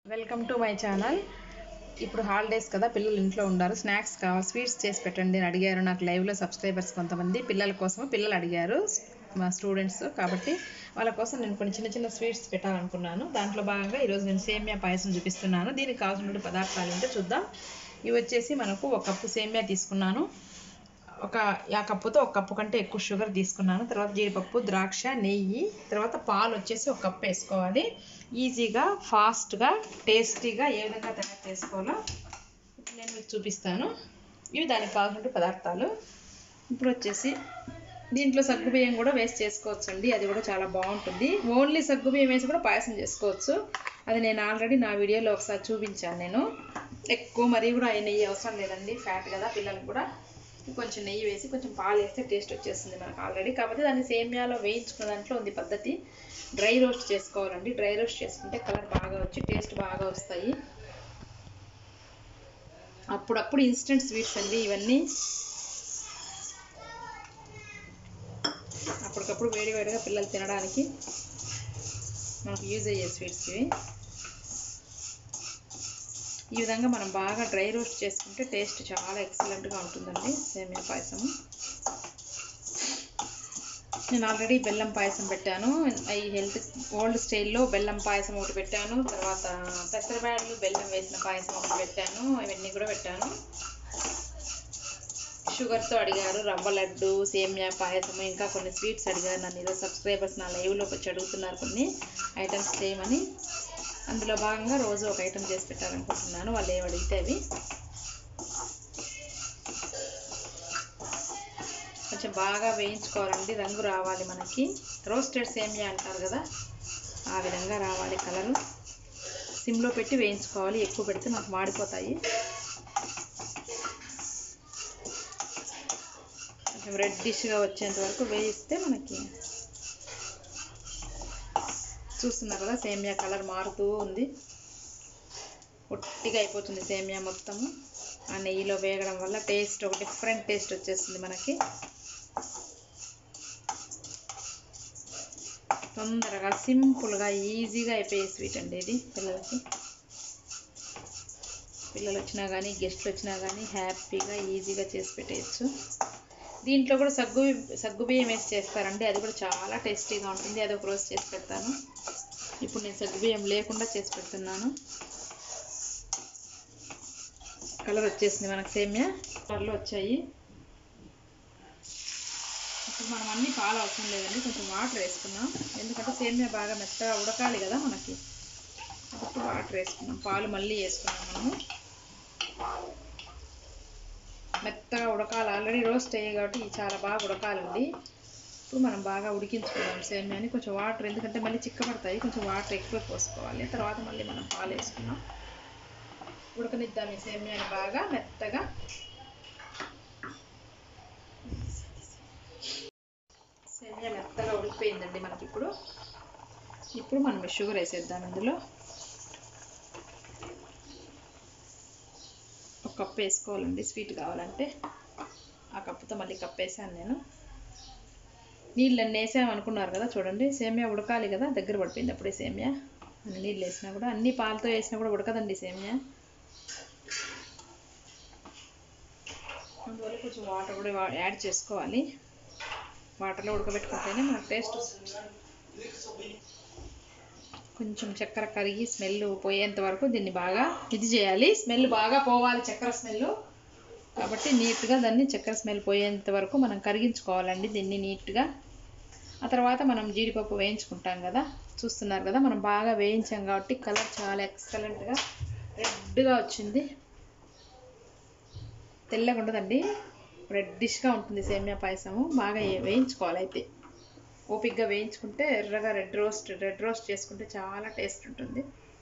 welcome to my channel ఇప్పుడు holidays కదా పిల్లలు ఇంట్లో ఉండారు స్నాక్స్ కావాలి స్వీట్స్ చేసి పెట్టండి అని అడిగారు నాకు లైవ్లో సబ్స్క్రైబర్స్ కొంతమంది పిల్లల కోసం పిల్లలు అడిగారు మా స్టూడెంట్స్ కాబట్టి వాళ్ళ కోసం నేను కొన్ని చిన్న చిన్న స్వీట్స్ పెట్టాలనుకున్నాను దాంట్లో భాగంగా ఈరోజు నేను సేమియా పాయసం చూపిస్తున్నాను దీనికి కావాల్సిన పదార్థాలు ఏంటో చూద్దాం ఇవి వచ్చేసి మనకు ఒక కప్పు సేమియా తీసుకున్నాను ఒక ఆ కప్పుతో ఒక కప్పు కంటే ఎక్కువ షుగర్ తీసుకున్నాను తర్వాత జీడిపప్పు ద్రాక్ష నెయ్యి తర్వాత పాలు వచ్చేసి ఒక కప్ వేసుకోవాలి ఈజీగా ఫాస్ట్గా టేస్టీగా ఏ విధంగా తయారు చేసుకోవాలో ఇప్పుడు నేను మీకు చూపిస్తాను ఇవి దానికి కావాల్సిన పదార్థాలు ఇప్పుడు వచ్చేసి దీంట్లో సగ్గుబియ్యం కూడా వేస్ట్ చేసుకోవచ్చు అండి అది కూడా చాలా బాగుంటుంది ఓన్లీ సగ్గుబియ్యం వేసి కూడా పాయసం చేసుకోవచ్చు అది నేను ఆల్రెడీ నా వీడియోలో ఒకసారి చూపించాను నేను ఎక్కువ మరీ కూడా ఆ నెయ్యి అవసరం లేదండి ఫ్యాట్ కదా పిల్లలకు కూడా కొంచెం నెయ్యి వేసి కొంచెం పాలు వేస్తే టేస్ట్ వచ్చేస్తుంది మనకు ఆల్రెడీ కాకపోతే దాన్ని సేమియాలో వేయించుకున్న దాంట్లో ఉంది పద్ధతి డ్రై రోస్ట్ చేసుకోవాలండి డ్రై రోస్ట్ చేసుకుంటే కలర్ బాగా వచ్చి టేస్ట్ బాగా వస్తాయి అప్పుడప్పుడు ఇన్స్టెంట్ స్వీట్స్ అండి ఇవన్నీ అప్పటికప్పుడు వేడి వేడిగా పిల్లలు తినడానికి మనకు యూజ్ అయ్యే స్వీట్స్ ఇవి ఈ విధంగా మనం బాగా డ్రై రోస్ట్ చేసుకుంటే టేస్ట్ చాలా ఎక్సలెంట్గా ఉంటుందండి సేమియా పాయసము నేను ఆల్రెడీ బెల్లం పాయసం పెట్టాను ఈ హెల్త్ ఓల్డ్ స్టైల్లో బెల్లం పాయసం ఒకటి పెట్టాను తర్వాత పెసరబ్యాడ్లు బెల్లం వేసిన పాయసం ఒకటి పెట్టాను ఇవన్నీ కూడా పెట్టాను షుగర్తో అడిగారు రవ్వ లడ్డు సేమియా పాయసం ఇంకా కొన్ని స్వీట్స్ అడిగారు నన్ను ఈరోజు సబ్స్క్రైబర్స్ నా లైవ్లోకి వచ్చి అడుగుతున్నారు కొన్ని ఐటమ్స్ చేయమని అందులో భాగంగా రోజు ఒక ఐటెం చేసి పెట్టాలనుకుంటున్నాను వాళ్ళు ఏమి అడిగితే అవి కొంచెం బాగా వేయించుకోవాలండి రంగు రావాలి మనకి రోస్టెడ్ సేమియా అంటారు కదా ఆ విధంగా రావాలి కలరు సిమ్లో పెట్టి వేయించుకోవాలి ఎక్కువ పెడితే మనకు మాడిపోతాయి కొంచెం రెడ్డిష్గా వచ్చేంత వరకు వేయిస్తే మనకి చూస్తున్నారు కదా సేమియా కలర్ మారుతూ ఉంది ఒట్టిగా అయిపోతుంది సేమియా మొత్తము ఆ నెయ్యిలో వేగడం వల్ల టేస్ట్ ఒక డిఫరెంట్ టేస్ట్ వచ్చేస్తుంది మనకి తొందరగా సింపుల్గా ఈజీగా అయిపోయే స్వీట్ అండి ఇది పిల్లలకి పిల్లలు వచ్చినా కానీ గెస్ట్లు వచ్చినా కానీ హ్యాపీగా ఈజీగా చేసి పెట్టేయచ్చు దీంట్లో కూడా సగ్గు సగ్గు బియ్యం వేసి చేస్తారండి అది కూడా చాలా టేస్టీగా ఉంటుంది అది ఒక రోజు చేసి పెడతాను ఇప్పుడు నేను సగ్గు బియ్యం లేకుండా చేసి పెడుతున్నాను కలర్ వచ్చేసింది మనకు సేమియా కలర్లో వచ్చాయి ఇప్పుడు మనం అన్ని పాలు అవసరం లేదండి కొంచెం వాటర్ వేసుకున్నాం ఎందుకంటే సేమియా బాగా మెత్తగా ఉడకాలి కదా మనకి అప్పుడు వాటర్ వేసుకున్నాం పాలు మళ్ళీ వేసుకున్నాం మనము మెత్తగా ఉడకాలి ఆల్రెడీ రోస్ట్ అయ్యాయి కాబట్టి చాలా బాగా ఉడకాలండి ఇప్పుడు మనం బాగా ఉడికించుకుందాం సేమియాని కొంచెం వాటర్ ఎందుకంటే మళ్ళీ చిక్కబడతాయి కొంచెం వాటర్ ఎక్కువ పోసుకోవాలి తర్వాత మళ్ళీ మనం పాలు వేసుకున్నాం ఉడకనిద్దాం ఈ సేమియాని బాగా మెత్తగా సేమియా మెత్తగా ఉడికిపోయిందండి మనకి ఇప్పుడు ఇప్పుడు మనం షుగర్ వేసేద్దాం ఇందులో ఒక కప్పు వేసుకోవాలండి స్వీట్ కావాలంటే ఆ కప్పుతో మళ్ళీ కప్పు వేసాను నేను నీళ్ళన్నీ వేసాము అనుకున్నారు కదా చూడండి సేమియా ఉడకాలి కదా దగ్గర పడిపోయింది అప్పుడే సేమియా అన్ని నీళ్ళు వేసినా కూడా అన్ని పాలతో వేసినా కూడా ఉడకదండి సేమియా అందువల్ల కొంచెం వాటర్ కూడా యాడ్ చేసుకోవాలి వాటర్లో ఉడకబెట్టుకుంటేనే మనకు టేస్ట్ వస్తుంది కొంచెం చక్కెర కరిగి స్మెల్ పోయేంత వరకు దీన్ని బాగా ఇది చేయాలి స్మెల్ బాగా పోవాలి చక్కెర స్మెల్ కాబట్టి నీట్గా దాన్ని చక్కెర స్మెల్ పోయేంత వరకు మనం కరిగించుకోవాలండి దీన్ని నీట్గా ఆ తర్వాత మనం జీడిపప్పు వేయించుకుంటాం కదా చూస్తున్నారు కదా మనం బాగా వేయించాం కాబట్టి కలర్ చాలా ఎక్సలెంట్గా రెడ్గా వచ్చింది తెల్లగా ఉండదండి రెడ్డిష్గా ఉంటుంది సేమియా పాయసము బాగా వేయించుకోవాలి అయితే ఓపిక్గా వేయించుకుంటే ఎర్రగా రెడ్ రోస్ట్ రెడ్ రోస్ట్ చేసుకుంటే చాలా టేస్ట్ ఉంటుంది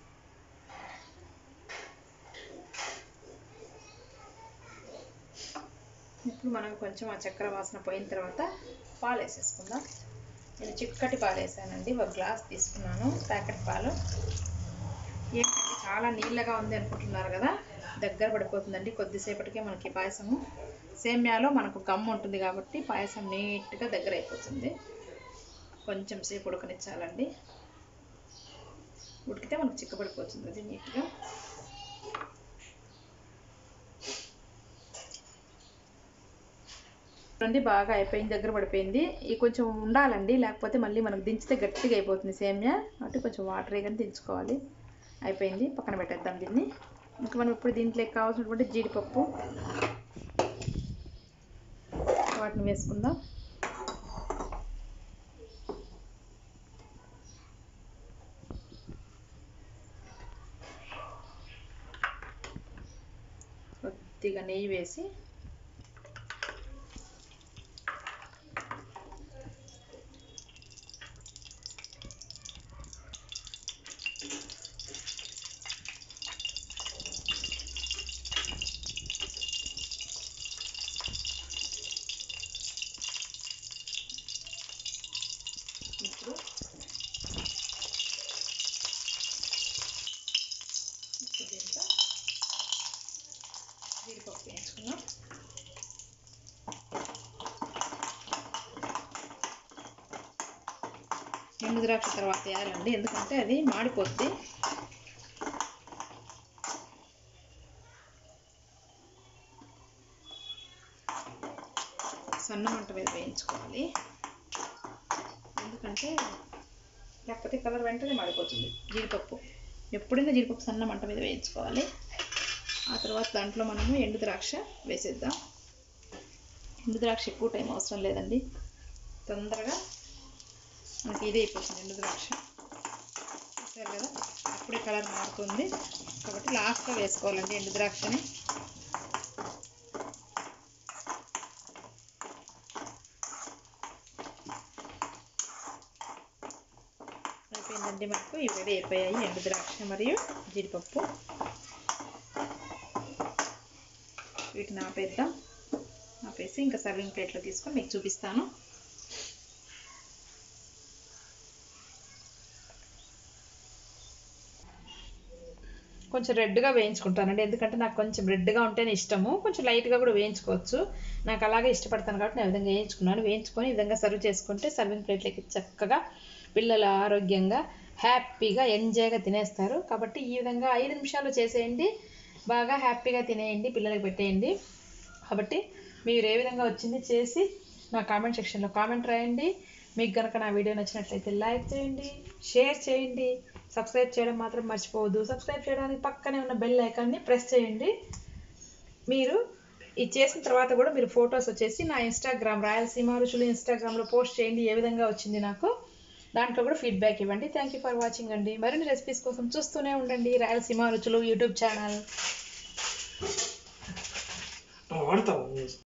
ఇప్పుడు మనం కొంచెం ఆ చక్కెర వాసన పోయిన తర్వాత పాలు వేసేసుకుందాం నేను చిక్కటి పాలు వేసానండి ఒక గ్లాస్ తీసుకున్నాను ప్యాకెట్ పాలు ఏంటంటే చాలా నీళ్ళగా ఉంది అనుకుంటున్నారు కదా దగ్గర పడిపోతుందండి కొద్దిసేపటికే మనకి పాయసము సేమ్యాలో మనకు గమ్ ఉంటుంది కాబట్టి పాయసం నీట్గా దగ్గర అయిపోతుంది కొంచెం సేపు ఉడకనిచ్చాలండి ఉడికితే మనకు చిక్కబడిపోతుంది అది నీట్గా చూడండి బాగా అయిపోయింది దగ్గర పడిపోయింది ఇది కొంచెం ఉండాలండి లేకపోతే మళ్ళీ మనకు దించితే గట్టిగా అయిపోతుంది సేమియా కాబట్టి కొంచెం వాటర్ వేయగానే దించుకోవాలి అయిపోయింది పక్కన పెట్టేద్దాం దీన్ని ఇంకా మనం ఇప్పుడు దీంట్లో కావాల్సినటువంటి జీడిపప్పు వాటిని వేసుకుందాం కొద్దిగా నెయ్యి వేసి ఇప్పుడు ఇప్పుడు దీంట్లో జీడిపప్పు వేయించుకున్నాం ఎండు ద్రాక్ష తర్వాత వేయాలండి ఎందుకంటే అది మాడిపోద్ది సన్న మంట మీద వేయించుకోవాలి ఎందుకంటే లేకపోతే కలర్ వెంటనే మాడిపోతుంది జీడిపప్పు ఎప్పుడైనా జీడిపప్పు సన్న మంట మీద వేయించుకోవాలి ఆ తర్వాత దాంట్లో మనము ఎండు ద్రాక్ష వేసేద్దాం ఎండు ద్రాక్ష ఎక్కువ టైం అవసరం లేదండి తొందరగా మనకి ఇదే అయిపోతుంది ఎండు ద్రాక్ష చూసారు కదా అప్పుడే కలర్ మారుతుంది కాబట్టి లాస్ట్లో వేసుకోవాలండి ఎండు ద్రాక్షని అయిపోయిందండి మనకు ఇవి రెడీ అయిపోయాయి ఎండు ద్రాక్ష మరియు జీడిపప్పు వీటిని ఆపేద్దాం ఆపేసి ఇంకా సర్వింగ్ ప్లేట్లో తీసుకొని మీకు చూపిస్తాను కొంచెం రెడ్గా వేయించుకుంటానండి ఎందుకంటే నాకు కొంచెం రెడ్గా ఉంటేనే ఇష్టము కొంచెం లైట్గా కూడా వేయించుకోవచ్చు నాకు అలాగే ఇష్టపడతాను కాబట్టి నేను ఆ విధంగా వేయించుకున్నాను వేయించుకొని ఈ విధంగా సర్వ్ చేసుకుంటే సర్వింగ్ ప్లేట్లకి చక్కగా పిల్లలు ఆరోగ్యంగా హ్యాపీగా ఎంజాయ్గా తినేస్తారు కాబట్టి ఈ విధంగా ఐదు నిమిషాలు చేసేయండి బాగా హ్యాపీగా తినేయండి పిల్లలకి పెట్టేయండి కాబట్టి మీరు ఏ విధంగా వచ్చింది చేసి నా కామెంట్ సెక్షన్లో కామెంట్ రాయండి మీకు కనుక నా వీడియో నచ్చినట్లయితే లైక్ చేయండి షేర్ చేయండి సబ్స్క్రైబ్ చేయడం మాత్రం మర్చిపోవద్దు సబ్స్క్రైబ్ చేయడానికి పక్కనే ఉన్న బెల్ ఐకాన్ని ప్రెస్ చేయండి మీరు ఇది చేసిన తర్వాత కూడా మీరు ఫొటోస్ వచ్చేసి నా ఇన్స్టాగ్రామ్ రాయలసీమ రుచులు ఇన్స్టాగ్రామ్లో పోస్ట్ చేయండి ఏ విధంగా వచ్చింది నాకు దాంట్లో కూడా ఫీడ్బ్యాక్ ఇవ్వండి థ్యాంక్ యూ ఫర్ వాచింగ్ అండి మరిన్ని రెసిపీస్ కోసం చూస్తూనే ఉండండి రాయలసీమ రుచులు యూట్యూబ్ ఛానల్ వాడతావు